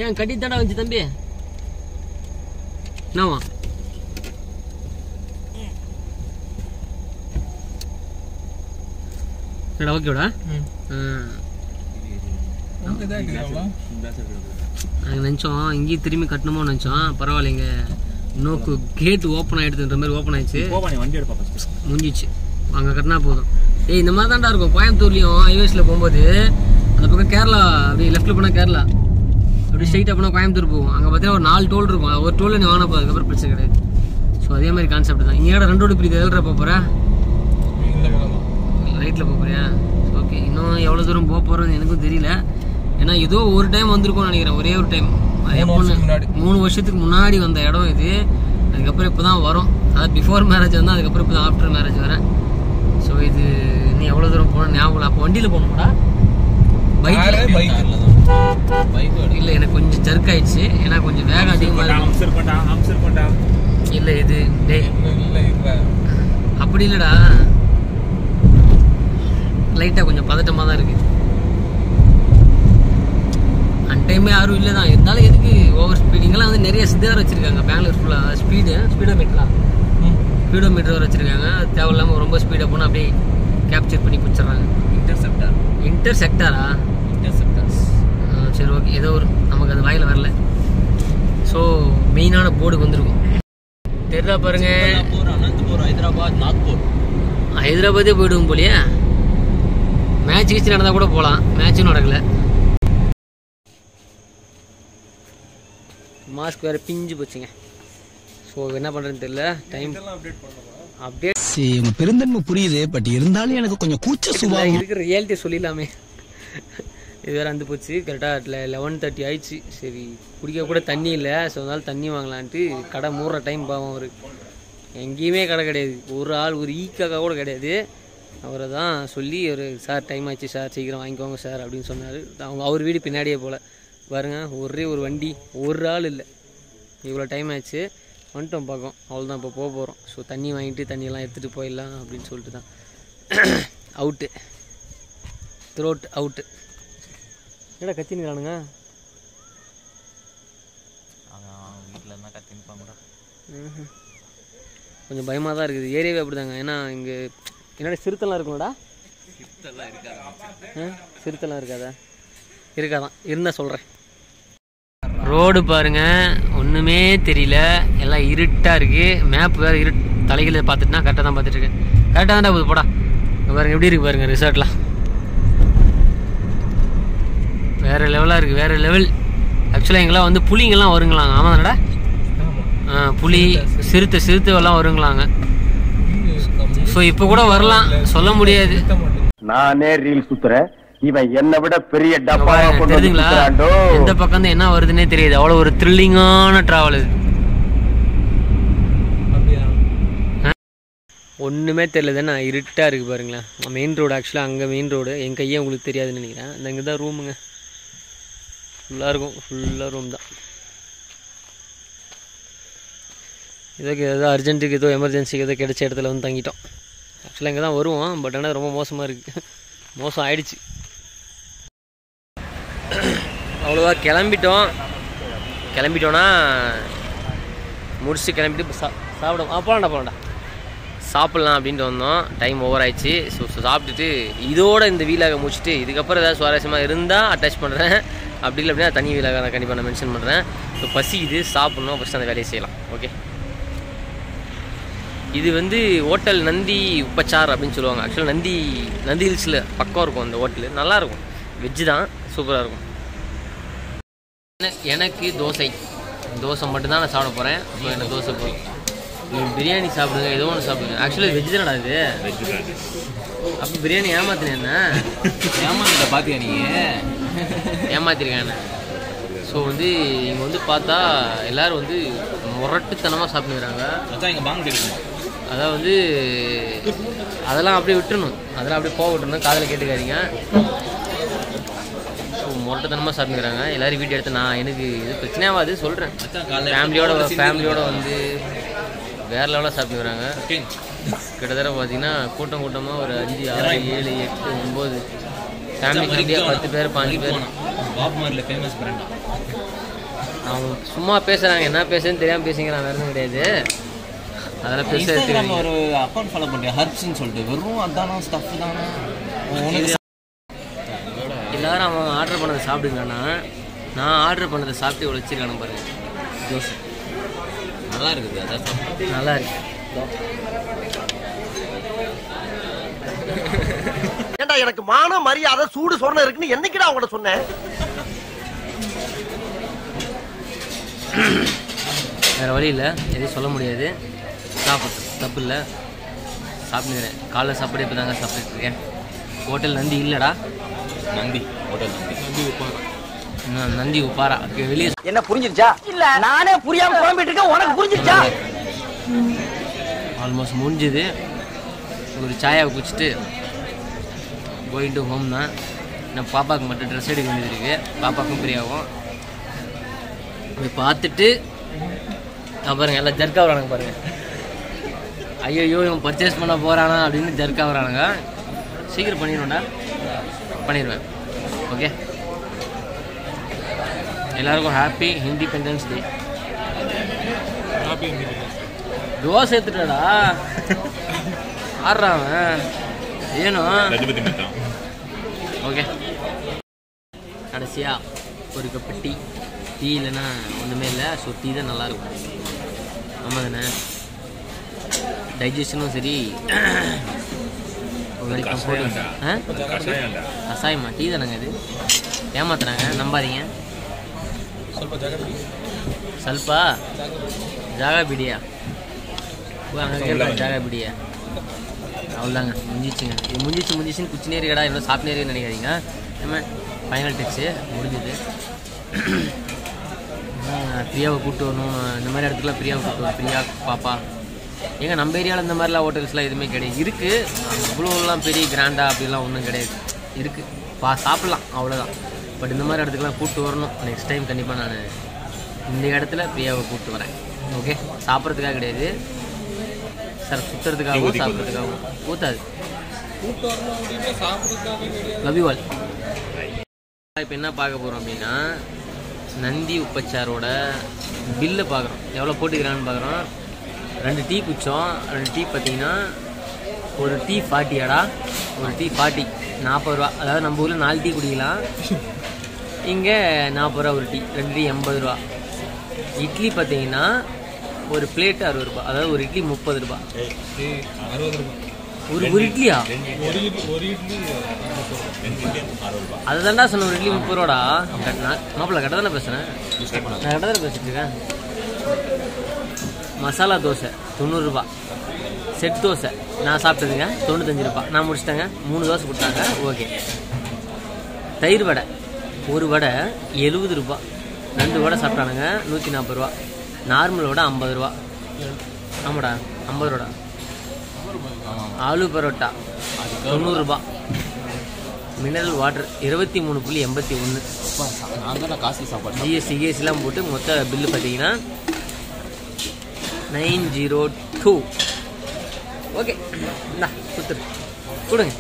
ஏன் கட்டி தாண்டா வந்துச்சு தம்பி என்னவா என்னடா ஓகேடா நாங்கள் நினச்சோம் இங்கேயும் திரும்பி கட்டணுமோ நினச்சோம் பரவாயில்லைங்க நோக்கு கேட் ஓப்பன் ஆகிடுதுன்ற மாதிரி ஓப்பன் ஆயிடுச்சு வண்டி எடுப்பா ஃபர்ஸ்ட் முடிஞ்சிச்சு அங்கே கட்டினா போதும் ஏய் இந்த மாதிரி தான்டா இருக்கும் கோயம்புத்தூர்லேயும் ஹைவேஸில் போகும்போது அந்த பக்கம் கேரளா அப்படி லெஃப்ட்டில் போனால் கேரளா அப்படி ஸ்ட்ரைட்டாக போனால் கோயம்புத்தூர் போகும் அங்கே பார்த்தீங்கன்னா ஒரு நாலு டோல் இருக்கும் ஒரு டோலில் நீ வாங்கினா போதும் அதுக்கப்புறம் பிரச்சனை கிடையாது ஸோ அதே மாதிரி கான்செப்ட் தான் இங்கே ரெண்டு ரோடு பிரியுது எதில் போக போகிறேன் ரைட்டில் போக போறியா ஓகே இன்னும் எவ்வளோ தூரம் போக போகிறோன்னு எனக்கும் தெரியல ஏன்னா ஏதோ ஒரு டைம் வந்திருக்கும்னு நினைக்கிறேன் ஒரே ஒரு டைம் மூணு வருஷத்துக்கு முன்னாடி வந்த இடம் இது அதுக்கப்புறம் இப்போ தான் வரும் அதாவது பிஃபோர் மேரேஜ் வந்தால் அதுக்கப்புறம் இப்போ தான் ஆஃப்டர் மேரேஜ் வரேன் ஸோ இது நீ எவ்வளோ தூரம் போகணும் ஞாபகம் இல்லை. அப்போ வண்டியில் போகணுமாடா பைக் பைக் இல்லை எனக்கு கொஞ்சம் ஜர்க் ஆயிடுச்சு ஏன்னா கொஞ்சம் வேகம் அதிகமாக இருக்கும் அம்சர் பண்ணா அம்சர் பண்ணா இல்லை இது டே அப்படி இல்லைடா லைட்டாக கொஞ்சம் பதட்டமாக தான் இருக்கு அன் டைமே யாரும் இல்லை தான் இருந்தாலும் எதுக்கு ஓவர் ஸ்பீட் இங்கெல்லாம் வந்து நிறைய சித்தார் வச்சிருக்காங்க பெங்களூர் ஃபுல்லாக ஸ்பீடு ஸ்பீடோ மீட்டரா ஸ்பீடோ மீட்டர் வச்சிருக்காங்க அது தேவையில்லாமல் ரொம்ப ஸ்பீடாக போனால் அப்படியே கேப்சர் பண்ணி பிடிச்சிடுறாங்க இன்டர்செப்டார் இன்டர் செக்டாரா இன்டர்செப்டார்ஸ் சரி ஓகே ஏதோ ஒரு நமக்கு அது வாயில் வரல ஸோ மெயினான போர்டுக்கு வந்திருக்கும் தெரிதா பாருங்க நாக்பூர் அனந்தபூர் ஹைதராபாத் நாக்பூர் ஹைதராபாத்தே போயிடுவோம் போலியே மேட்ச் கீச்சு நடந்தால் கூட போகலாம் மேட்சும் நடக்கல மாஸ்க் வேறு பிஞ்சு போச்சுங்க ஸோ என்ன பண்ணுறதுன்னு தெரியல டைம் அப்டேட் சரி உங்க பெருந்தன்மை புரியுது பட் இருந்தாலும் எனக்கு கொஞ்சம் கூச்ச சுபாவம் இருக்கிற ரியாலிட்டி சொல்லிடலாமே இது வேறு வந்து போச்சு கரெக்டாக லெவன் தேர்ட்டி ஆயிடுச்சு சரி குடிக்க கூட தண்ணி இல்லை ஸோ அதனால தண்ணி வாங்கலான்ட்டு கடை மூடுற டைம் பாவம் அவரு எங்கேயுமே கடை கிடையாது ஒரு ஆள் ஒரு ஈக்காக்கா கூட கிடையாது அவரை தான் சொல்லி ஒரு சார் டைம் ஆச்சு சார் சீக்கிரம் வாங்கிக்கோங்க சார் அப்படின்னு சொன்னார் அவங்க அவர் வீடு பின்னாடியே போல் பாருங்க ஒரே ஒரு வண்டி ஒரு ஆள் இல்லை இவ்வளோ டைம் ஆச்சு வந்துட்டோம் பார்க்கோம் அவ்வளோதான் இப்போ போக போகிறோம் ஸோ தண்ணி வாங்கிட்டு தண்ணியெல்லாம் எடுத்துகிட்டு போயிடலாம் அப்படின்னு சொல்லிட்டு தான் அவுட்டு த்ரோட் அவுட்டு என்னடா கத்தினுக்கிறானுங்க வீட்டில் இருந்தால் கத்தின்பாங்கடா ம்ஹும். கொஞ்சம் பயமாக தான் இருக்குது ஏரியாவே அப்படிதாங்க ஏன்னா இங்கே என்னடா சிறுத்தெல்லாம் இருக்கும்லடா சித்தெல்லாம் இருக்காது ஆ? சிறுத்தெல்லாம் இருக்காதா இருக்காதான் இருந்தால் சொல்கிறேன் ரோடு பாருங்க ஒன்றுமே தெரியல எல்லாம் இருட்டாக இருக்குது மேப் வேறு இரு தலைகளை பார்த்துட்டுனா கரெக்டாக தான் பார்த்துட்டு இருக்கேன் கரெக்டாக தான்டா போகுது போடா இங்க பாருங்க எப்படி இருக்கு பாருங்க ரிசார்ட்லாம் வேறு லெவலாக இருக்குது வேறு லெவல் ஆக்சுவலாக இங்கெல்லாம் வந்து புலிங்கெல்லாம் வருங்களாங்க ஆமாம் தானடா ஆ, புலி சிறுத்தை சிறுத்தை எல்லாம் வருங்களாங்க ஸோ இப்போ கூட வரலாம் சொல்ல முடியாது நானே ரீல் சுத்துறேன் இவன் என்னை விட பெரிய இங்க டப்பா பாருங்க, கொண்டு வந்து தெரியுதுங்களா சுத்துறான்டோ. எந்த பக்கம் இருந்து என்ன வருதுன்னே தெரியுது அவ்வளோ ஒரு த்ரில்லிங்கான ட்ராவல் இது ஒன்றுமே தெரியல தானே இருட்டாக இருக்குது பாருங்களேன் மெயின் ரோடு ஆக்சுவலாக அங்கே மெயின் ரோடு என் கையே உங்களுக்கு தெரியாதுன்னு நினைக்கிறேன் இந்த இங்கே தான் ரூமுங்க ஃபுல்லாக இருக்கும் ஃபுல்லாக ரூம் தான் ஏதோ ஏதோ அர்ஜென்ட்டுக்கு ஏதோ எமர்ஜென்சிக்கு ஏதோ கிடைச்ச இடத்துல வந்து தங்கிட்டோம் ஆக்சுவலாக இங்கே தான் வருவோம் பட் ஆனால் ரொம்ப மோசமாக இருக்குது மோசம் ஆயிடுச்சு அவ்வளோவா கிளம்பிட்டோம் கிளம்பிட்டோன்னா முடிச்சுட்டு கிளம்பிட்டு இப்போ சா சாப்பிட ஆ போகலாம்டா போகலாம்டா சாப்பிட்லாம் அப்படின்ட்டு வந்தோம் டைம் ஓவர் ஆயிடுச்சு ஸோ சாப்பிட்டுட்டு இதோட இந்த வீலாக முடிச்சுட்டு இதுக்கப்புறம் ஏதாவது சுவாரஸ்யமாக இருந்தால் அட்டாச் பண்ணுறேன் அப்படி இல்லை அப்படின்னா தனி வீலாக நான் கண்டிப்பாக நான் மென்ஷன் பண்ணுறேன் ஸோ பசிக்குது சாப்பிட்ணும் ஃபஸ்ட்டு அந்த வேலையை செய்யலாம் ஓகே இது வந்து ஹோட்டல் நந்தி உப்பச்சார் அப்படின்னு சொல்லுவாங்க ஆக்சுவலாக நந்தி நந்தி ஹில்ஸில் பக்கம் இருக்கும் அந்த ஹோட்டலு நல்லாயிருக்கும் வெஜ்ஜு தான் சூப்பராக இருக்கும் என- எனக்கு தோசை தோசை மட்டும்தான் நான் சாப்பிட போகிறேன் ஸோ எனக்கு தோசை போதும் நீங்கள் பிரியாணி சாப்பிடுங்க ஏதோ ஒன்று சாப்பிடுங்க ஆக்சுவலாக வெஜ் தானடா இது அப்போ பிரியாணி ஏமாத்தினேன் என்ன ஏமாந்துட்ட பாத்தியா நீ ஏமாத்திருக்கேன் என்ன ஸோ வந்து இங்கே வந்து பார்த்தா எல்லோரும் வந்து முரட்டுத்தனமாக சாப்பிடுறாங்க மச்சான் இங்க பாங்க கிடைக்குமா அதான் வந்து அதெல்லாம் அப்படியே விட்டுறணும் அதெல்லாம் அப்படியே போக விட்டுறணும் காதில் கேட்டுக்காதீங்க ஸோ முரட்டுத்தனமாக சாப்பிட்டுக்கிறாங்க எல்லாரும் வீடியோ எடுத்து நான் எனக்கு இது பிரச்சனையாகாது சொல்கிறேன் மச்சான் காலைல ஃபேமிலியோட எடுத்து ஃபேமிலியோட வந்து வேற லெவலாக சாப்பிட்டுக்கிறாங்க King. கிட்டத்தட்ட பார்த்தீங்கன்னா கூட்டம் கூட்டமாக ஒரு அஞ்சு ஆறு ஏழு எட்டு ஒம்பது ஃபேமிலி ஃபேமிலியாக பத்து பேர் பாஞ்சு பேர் பாப் மார்ல ஃபேமஸ் பிராண்ட் அவங்க சும்மா பேசுகிறாங்க என்ன பேசுறதுன்னு தெரியாமல் பேசிக்கிறான் வேறு எதுவும் கிடையாது அதெல்லாம் பெருசாக இன்ஸ்டாகிராம்ல எடுத்துக்காதீங்க. ஒரு அக்கௌண்ட் ஃபாலோ பண்ணுறேன் ஹர்ப்ஸ்ன்னு சொல்லிட்டு வெறும் அதானா ஸ்டஃப் தானா உனக்கு எல்லாரும் அவன் ஆர்டர் பண்ணதை சாப்பிடுங்கண்ணா நான் ஆர்டர் பண்ணதை சாப்பிட்டு இவ்வளோ வச்சிருக்கானு பாருங்க தோசை நல்லா இருக்குது அதான் சாப்பிட்டேன். நல்லா இருக்கு ஏண்டா எனக்கு மான மரியாதை சூடு சொரணை இருக்குன்னு என்னைக்குடா அவங்கள்ட்ட சொன்னேன் வேறு வழி இல்லை எதையும் சொல்ல முடியாது சாப்பிட்டு தப்பு இல்லை சாப்பிட்டுக்கிறேன் காலைல சாப்பாடு இப்போ தாங்க சாப்பிட்டுட்டு இருக்கேன் ஹோட்டல் நந்தி இல்லைடா நந்தி ஹோட்டல் நந்தி இன்னும் நந்தி உப்பாரா வெளியே என்ன புரிஞ்சிருச்சா இல்ல நானே புரியாம குழம்பிட்டு இருக்கேன் உனக்கு புரிஞ்சிருச்சா ஆல்மோஸ்ட் முடிஞ்சுது ஒரு சாயாவை குடிச்சிட்டு கோயிங் டு ஹோம் தான் நான் பாப்பாவுக்கு மட்டும் ட்ரெஸ் எடுக்க வேண்டியது இருக்குது பாப்பாவுக்கும் பிரியாவும் போய் பார்த்துட்டு நான் பாருங்க எல்லாம் ஜர்க்கா வரானுங்க பாருங்க ஐயோ இவன் பர்ச்சேஸ் பண்ண போகிறானா அப்படின்னு ஜர்க்கா வரானுங்க சீக்கிரம் பண்ணிடுவேன்டா பண்ணிடுவேன் ஓகே எல்லாருக்கும் ஹாப்பி இண்டிபெண்டன்ஸ் டே தோசை எடுத்துட்டாடா ஆடுறான் அவன் ஏனும் ஓகே கடைசியா ஒரு கப்பு டீ டீ இல்லைன்னா ஒன்றுமே இல்லை ஸோ டீ தான் நல்லாயிருக்கும் ஆமாம் தானே டைஜஷனும் சரி ஒரு மாதிரி comforting. ஆ கஷாயமா டீ தானேங்க இது ஏமாத்துறாங்க நம்பாதீங்க சல்பா ஜாகா பிடியா அங்கே ஜாகா பிடியா அவ்வளோதாங்க முடிஞ்சிச்சுங்க இது முடிஞ்சிச்சு முடிஞ்சிச்சுன்னு குச்சி நேரிக்கடா இன்னும் சாப்பிட்டு நேரின்னு நினைக்காதீங்க நம்ம ஃபைனல் டச்சு முடிஞ்சுது அதான் பிரியாவை கூப்பிட்டு வரணும் இந்த மாதிரி இடத்துக்குலாம் பிரியாவை கூப்பிட்டு வரணும் பிரியா பாப்பா ஏங்க நம்ம ஏரியாவில் இந்த மாதிரிலாம் ஹோட்டல்ஸ்லாம் எதுவுமே கிடையாது இருக்குது அவ்வளோலாம் பெரிய கிராண்டாக அப்படிலாம் ஒன்றும் கிடையாது இருக்குது பா சாப்பிட்லாம் அவ்வளோதான் பட் இந்த மாதிரி இடத்துக்குலாம் கூப்பிட்டு வரணும் நெக்ஸ்ட் டைம் கண்டிப்பாக நான் இந்த இடத்துல பிரியாவை கூப்பிட்டு வரேன் ஓகே சாப்பிட்றதுக்காக கிடையாது சார் சுற்றுறதுக்காகவும் சாப்பிட்றதுக்காகவும் ஊத்தாது லவ் யூ ஆல் இப்போ என்ன பார்க்க போகிறோம் அப்படின்னா நந்தி உப்பச்சாரோட பில்லை பார்க்குறோம் எவ்வளோ போட்டுக்கிறான்னு பார்க்குறோம் ரெண்டு டீ குச்சோம் ரெண்டு டீ பார்த்தீங்கன்னா ஒரு டீ ஃபார்ட்டியாடா ஒரு டீ ஃபார்ட்டி நாற்பது ரூபா அதாவது நம்ம ஊரில் நாலு டீ குடிக்கலாம் இங்கே நாற்பது ரூபா ஒரு டீ ரெண்டு டீ எண்பது ரூபா இட்லி பார்த்தீங்கன்னா ஒரு பிளேட் அறுபது ரூபா அதாவது ஒரு இட்லி முப்பது ரூபா ஒரு ஒரு இட்லியா அதை தான்டா சொன்ன ஒரு இட்லி முப்பது ரூபாடா மாப்பிள்ள கரெக்டாக தானே பேசுகிறேன் நான் கரெக்டாக தானே பேசிட்டு இருக்கேன் மசாலா தோசை தொண்ணூறுரூபா செட் தோசை நான் சாப்பிட்டதுங்க தொண்ணூத்தஞ்சு ரூபா நான் முடிச்சிட்டேங்க மூணு தோசை கொடுத்தாங்க ஓகே தயிர் வடை ஒரு வடை எழுபது ரூபா ரெண்டு வடை சாப்பிட்டானுங்க நூற்றி நாற்பது ரூபா நார்மல் வடை ஐம்பது ரூபா ஆமாடா ஐம்பது ரூபாடா ஆலு பரோட்டா தொண்ணூறுரூபா மினரல் வாட்டர் இருபத்தி மூணு புள்ளி எண்பத்தி ஒன்று அப்பா, நான் தான் காசி சாப்பாடு ஜிஎஸ்டி கிஎஸ்டிலாம் போட்டு மொத்த பில்லு பார்த்தீங்கன்னா நைன் ஜீரோ டூ ஓகே இந்தா கொடுத்துரு கொடுங்க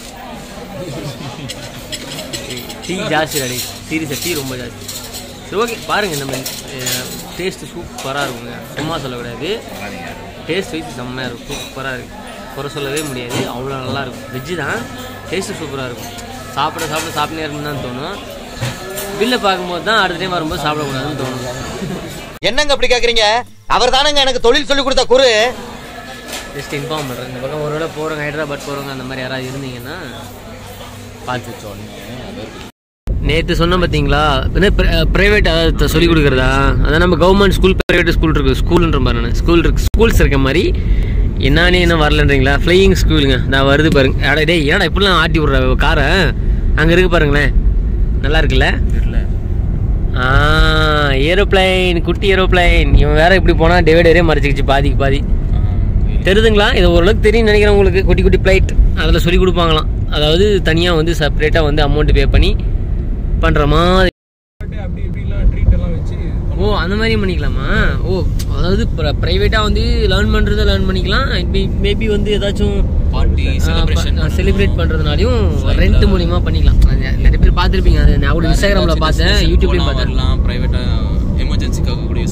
டீ ஜாஸ்தி ரெடி சீரியஸாக டீ ரொம்ப ஜாஸ்தி சரி ஓகே பாருங்கள் நம்ம டேஸ்ட்டு சூப்பராக இருக்குங்க சும்மா சொல்லக்கூடாது டேஸ்ட் வைஸ் செம்மையாக இருக்கும் சூப்பராக இருக்குது குறை சொல்லவே முடியாது அவ்வளோ நல்லா இருக்கும் வெஜ்ஜு தான் டேஸ்ட்டு சூப்பராக இருக்கும் சாப்பிட சாப்பிட சாப்பிட்டே இருக்கணும்னு தான் தோணும் பில்லை பார்க்கும்போது தான் அடுத்த டைம் வரும்போது சாப்பிடக்கூடாதுன்னு தோணும் என்னங்க அப்படி கேக்குறீங்க அவர் தானங்க எனக்கு தொழில் சொல்லி கொடுத்த குரு ஜஸ்ட் இன்ஃபார்ம் பண்ணுறேன் இந்த பக்கம் ஒரு வேளை போகிறவங்க ஹைதராபாத் போகிறவங்க அந்த மாதிரி யாராவது இருந்தீங்கன்னா பார்த்து நேற்று சொன்னோம் பார்த்தீங்களா ப்ரைவேட் அதாவது சொல்லிக் கொடுக்குறதா அதான் நம்ம கவர்மெண்ட் ஸ்கூல் ப்ரைவேட் ஸ்கூல் இருக்கு ஸ்கூல்ன்ற மாதிரி நான் ஸ்கூல் இருக்கு ஸ்கூல்ஸ் இருக்க மாதிரி என்னன்னே என்ன வரலன்றீங்களா ஃப்ளையிங் ஸ்கூலுங்க நான் வருது பாருங்க அட டேய் என்னடா இப்படிலாம் ஆட்டி விட்ற காரை அங்கே இருக்கு பாருங்களேன் நல்லா இருக்குல்ல ஆ ஏரோப்ளைன் குட்டி ஏரோப்ளைன் இவன் வேற இப்படி போனால் டிவைடரே மறைச்சிக்கிச்சு பாதிக்கு பாதி தெரியுதுங்களா இது ஓரளவுக்கு தெரியும் நினைக்கிறேன் உங்களுக்கு குட்டி குட்டி ஃப்ளைட் அதில் சொல்லி கொடுப்பாங்களாம் அதாவது தனியாக வந்து செப்பரேட்டாக வந்து அமௌண்ட் பே பண்ணி பண்ணுற மாதிரி ஓ அந்த மாதிரியும் பண்ணிக்கலாமா ஓ அதாவது ப்ரைவேட்டாக வந்து லேர்ன் பண்ணுறத லேர்ன் பண்ணிக்கலாம் மேபி வந்து ஏதாச்சும் பார்ட்டி செலிப்ரேஷன் செலிப்ரேட் பண்ணுறதுனாலையும் ரெண்ட் மூலியமாக பண்ணிக்கலாம் அது நிறைய பேர் பார்த்துருப்பீங்க அது நான் கூட இன்ஸ்டாகிராமில் பார்த்தேன் யூடியூப்லேயும் பார்த்தேன் வரலாம் ப்ரைவேட்டாக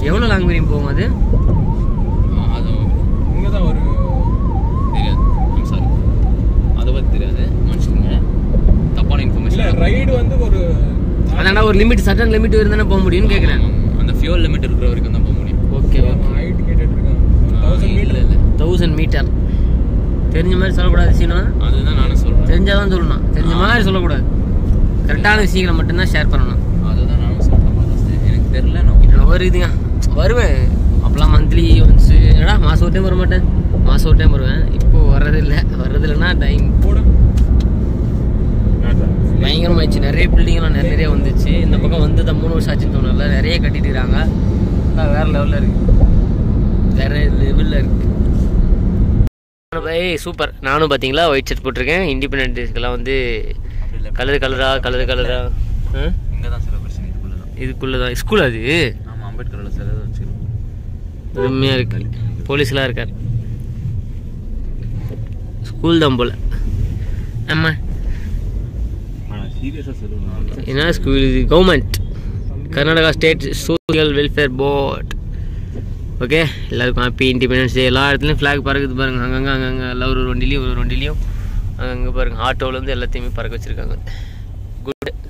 எவ்வளோ லாங் வரையும் போகும் அது அது இங்கே தான் ஒரு தெரியாது ஐம் சாரி அதை பற்றி தெரியாது மனுஷங்க தப்பான இன்ஃபர்மேஷன் ரைடு வந்து ஒரு அதான்டா ஒரு லிமிட் சட்டன் லிமிட் இருந்தானே போக முடியும்னு கேட்குறேன் அந்த ஃபியூல் லிமிட் இருக்கிற வரைக்கும் தான் போக முடியும் ஓகே ஓகே ஹைட் கேட்டுட்டு இருக்கான் தௌசண்ட் இல்லை மீட்டர் இல்லை தௌசண்ட் மீட்டர் தெரிஞ்ச மாதிரி சொல்லக்கூடாது சீனா அதுதான் நானும் சொல்கிறேன் தெரிஞ்சாதான் சொல்லணும் தெரிஞ்ச மாதிரி சொல்லக்கூடாது கரெக்டான விஷயங்களை மட்டும்தான் ஷேர் பண்ணணும் அதுதான் நானும் சொல்கிறேன் எனக்கு தெரில நான் எனக்கு வருதுங்க வருவேன் அப்போலாம் மந்த்லி ஒன்ஸ் என்னடா மாதம் ஒரு டைம் வர மாட்டேன் மாதம் ஒரு டைம் வருவேன் இப்போ வர்றதில்லை வர்றதில்லைன்னா டைம் போடு பயங்கரமாயிடுச்சு நிறைய பில்டிங்லாம் நிறைய நிறைய வந்துச்சு இந்த பக்கம் வந்து தான் மூணு வருஷம் ஆச்சுன்னு தோணல நிறைய கட்டிட்டு இருக்காங்க அதான் வேற லெவலில் இருக்கு வேற லெவலில் இருக்கு ஏய் சூப்பர் நானும் பார்த்தீங்களா ஒயிட் ஷர்ட் போட்டிருக்கேன் இண்டிபெண்டன்ட் டேஸ்க்கெல்லாம் வந்து அப்படி இல்லை கலர் கலரா கலர் கலரா இங்கே தான் செலிப்ரேஷன் இதுக்குள்ளே தான் இதுக்குள்ளே தான் ஸ்கூல் அது ஆமாம் அம்பேத்கரோட சிலை வச்சுருக்கோம் அருமையாக இருக்கு போலீஸ்லாம் இருக்கார் ஸ்கூல் தான் போல ஆமா ஆனால் சீரியஸாக சொல்லணும் என்ன ஸ்கூல் இது government Karnataka state social welfare board okay எல்லாருக்கும் ஹாப்பி இண்டிபெண்டன்ஸ் டே எல்லா இடத்துலையும் ஃப்ளாக் பறக்குது பாருங்க அங்கங்கே அங்கங்கே எல்லாம் ஒரு ஒரு வண்டிலையும் ஒரு ஒரு வண்டிலையும் அங்கங்கே பாருங்க ஆட்டோவிலேருந்து எல்லாத்தையுமே பறக்க வச்சுருக்காங்க குட்